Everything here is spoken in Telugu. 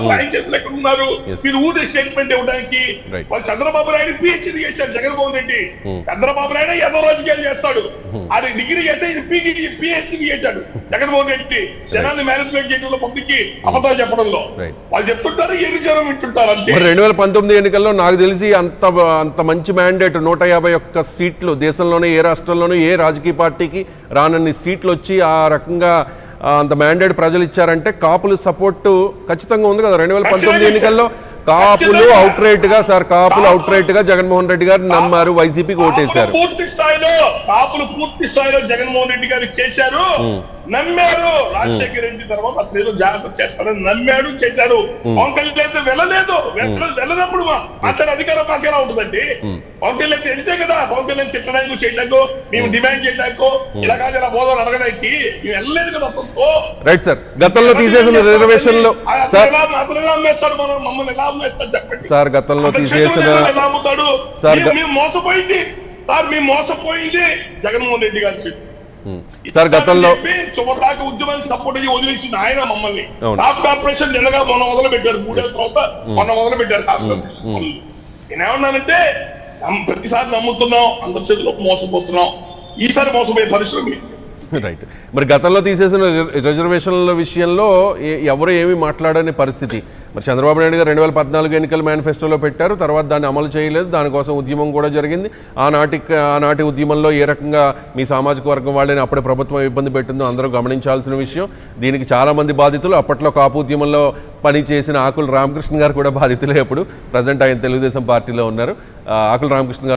అప్పుడు ఆయన చేతులు ఎక్కడ ఉన్నారు Yes. మీరు ఊదే స్టేట్మెంట్ ఇవ్వడానికి Right. వాళ్ళు చంద్రబాబు నాయుడు పిహెచ్డీ చేశాడు జగన్మోహన్ రెడ్డి చంద్రబాబు నాయుడు ఏదో రాజకీయాలు చేస్తాడు అది డిగ్రీ చేస్తే ఇది పీజీ పిహెచ్డీ చేశాడు జగన్మోహన్ రెడ్డి జనాన్ని మేనేజ్మెంట్ చేయడంలో పంపించి అబద్ధాలు చెప్పడంలో Right. వాళ్ళు చెప్తుంటారు ఎన్ని జనం వింటుంటారు అంతే మరి రెండు వేల పంతొమ్మిది ఎన్నికల్లో నాకు తెలిసి అంత అంత మంచి మ్యాండేట్ నూట యాభై ఒక్క సీట్లు దేశంలోనే ఏ రాష్ట్రంలోనూ ఏ రాజకీయ పార్టీకి రానన్ని సీట్లు వచ్చి ఆ రకంగా ఆ, అంత మ్యాండేట్ ప్రజలు ఇచ్చారంటే కాపులు సపోర్ట్ ఖచ్చితంగా ఉంది కదా రెండు వేల పంతొమ్మిది ఖచ్చితంగా ఎన్నికల్లో కాపులు ఖచ్చితంగా. అవుట్ రైట్ గా సార్ కాపులు కాపులు- అవుట్ రైట్ గా జగన్మోహన్ రెడ్డి గారు నమ్మారు వైసీపీకి ఓటేశారు కాపులు పూర్తి స్థాయిలో కాపులు పూర్తి స్థాయిలో జగన్మోహన్ రెడ్డి గారు చేశారు నమ్మారు రాజశేఖర రెడ్డి తర్వాత అతను ఏదో జాగ్రత్త చేస్తారని నమ్మాడు చేశారు పవన్ కళ్యాణ్ అయితే వెళ్ళలేదు వెళ్ళ- వెళ్ళనప్పుడు మా- మాట్లాడే అధికారం మాకేలా ఉంటుందండి పవన్ కళ్యాణ్ అయితే వెళ్తే కదా పవన్ కళ్యాణ్ తిట్టడానికి చేయడానికి మేము డిమాండ్ చేయడానికి ఇలా కాదు ఇలా పోదాం అడగడానికి మేము వెళ్ళలేదు కదా అతనితో రైట్ సార్ గతంలో తీసేసిన రిజర్వేషన్లో అతను సార్ ఎలా- అతను ఎలా అమ్మేస్తాడు మనం మమ్మల్ని ఎలా అమ్మేస్తాడు చెప్పండి సార్ గతంలో అతను తీసేసిన చేతులు ఎలా అమ్ముతాడు సార్ మేము- గ- మేము మోసపోయింది సార్ మేము మోసపోయింది జగన్మోహన్ రెడ్డి గారి సీట్. సార్ గతంలో చెప్పి చివరిదాకా ఉద్యమాన్ని సపోర్ట్ చేసి వదిలేసింది ఆయన మమ్మల్ని అవును. టాప్ కార్పొరేషన్ నిన్నగా మొన్న మొదలు పెట్టారు మూడేళ్ళ తర్వాత మొన్న మొదలు పెట్టారు టాప్ కార్పొరేషన్ వాళ్ళు. నేనేమన్నానంటే నమ్మ- ప్రతిసారి నమ్ముతున్నాం అందరి చేతిలో మోసపోతున్నాం ఈసారి మోసపోయే పరిస్థితి లేదు. రైట్ మరి గతంలో తీసేసిన రి- రిజర్వేషన్ల విషయంలో ఏ- ఎవరు ఏమీ మాట్లాడని పరిస్థితి మరి చంద్రబాబు నాయుడు గారు రెండు వేల పద్నాలుగు ఎన్నికల మేనిఫెస్టోలో పెట్టారు తర్వాత దాన్ని అమలు చేయలేదు దానికోసం ఉద్యమం కూడా జరిగింది ఆనాటి ఆనాటి ఉద్యమంలో ఏ రకంగా మీ సామాజిక వర్గం వాళ్ళని అప్పుడే ప్రభుత్వం ఇబ్బంది పెట్టిందో అందరూ గమనించాల్సిన విషయం దీనికి చాలా మంది బాధితులు అప్పట్లో కాపు ఉద్యమంలో పని చేసిన ఆకుల రామకృష్ణ గారు కూడా బాధితులే అప్పుడు ప్రజెంట్ ఆయన తెలుగుదేశం పార్టీలో ఉన్నారు ఆ, ఆకుల రామకృష్ణ గారు